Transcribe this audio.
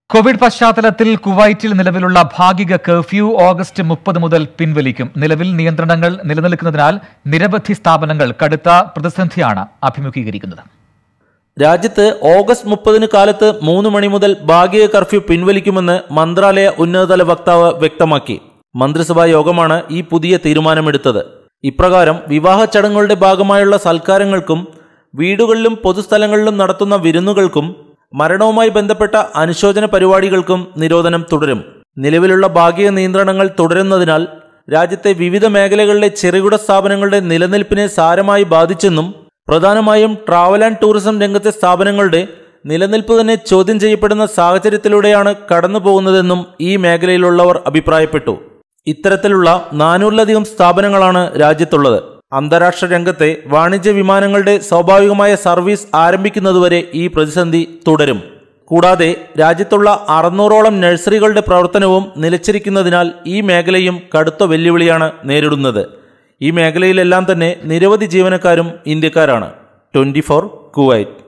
Covid പശ്ചാത്തലത്തിൽ കുവൈറ്റിൽ നിലവിലുള്ള ഭാഗിക കർഫ്യൂ ഓഗസ്റ്റ് മുപ്പത് മുതൽ പിൻവലിക്കും നിലവിൽ നിയന്ത്രണങ്ങൾ നിലനിൽക്കുന്നതിനാൽ നിരവധി സ്ഥാപനങ്ങൾ കടുത്ത പ്രതിസന്ധിയാണ് അഭിമുഖീകരിക്കുന്നത് രാജ്യത്ത് ഓഗസ്റ്റ് മുപ്പതിന് കാലത്ത് മൂന്ന് മണി മുതൽ ഭാഗിക കർഫ്യൂ പിൻവലിക്കുമെന്ന് മന്ത്രാലയ ഉന്നതതല വക്താവ് വ്യക്തമാക്കി മന്ത്രിസഭാ യോഗമാണ് ഈ പുതിയ തീരുമാനമെടുത്തത് ഇപ്രകാരം വിവാഹ ചടങ്ങുകളുടെ ഭാഗമായുള്ള സൽക്കാരങ്ങൾക്കും വീടുകളിലും പൊതുസ്ഥലങ്ങളിലും നടത്തുന്ന വിരുന്നുകൾക്കും മരണവുമായി ബന്ധപ്പെട്ട അനുശോചന പരിപാടികൾക്കും നിരോധനം തുടരും നിലവിലുള്ള ഭാഗിക നിയന്ത്രണങ്ങൾ തുടരുന്നതിനാൽ രാജ്യത്തെ വിവിധ മേഖലകളിലെ ചെറുകിട സ്ഥാപനങ്ങളുടെ നിലനിൽപ്പിനെ സാരമായി ബാധിച്ചെന്നും പ്രധാനമായും ട്രാവൽ ആൻഡ് ടൂറിസം രംഗത്തെ സ്ഥാപനങ്ങളുടെ നിലനിൽപ്പ് തന്നെ ചോദ്യം ചെയ്യപ്പെടുന്ന സാഹചര്യത്തിലൂടെയാണ് കടന്നു പോകുന്നതെന്നും ഈ മേഖലയിലുള്ളവർ അഭിപ്രായപ്പെട്ടു ഇത്തരത്തിലുള്ള നാനൂറിലധികം സ്ഥാപനങ്ങളാണ് രാജ്യത്തുള്ളത് അന്താരാഷ്ട്ര രംഗത്തെ വാണിജ്യ വിമാനങ്ങളുടെ സ്വാഭാവികമായ സർവീസ് ആരംഭിക്കുന്നതുവരെ ഈ പ്രതിസന്ധി തുടരും കൂടാതെ രാജ്യത്തുള്ള അറുന്നൂറോളം നഴ്സറികളുടെ പ്രവർത്തനവും നിലച്ചിരിക്കുന്നതിനാൽ ഈ മേഖലയും കടുത്ത വെല്ലുവിളിയാണ് നേരിടുന്നത് ഈ മേഖലയിലെല്ലാം തന്നെ നിരവധി ജീവനക്കാരും ഇന്ത്യക്കാരാണ് ട്വന്റി ഫോർ കുവൈറ്റ്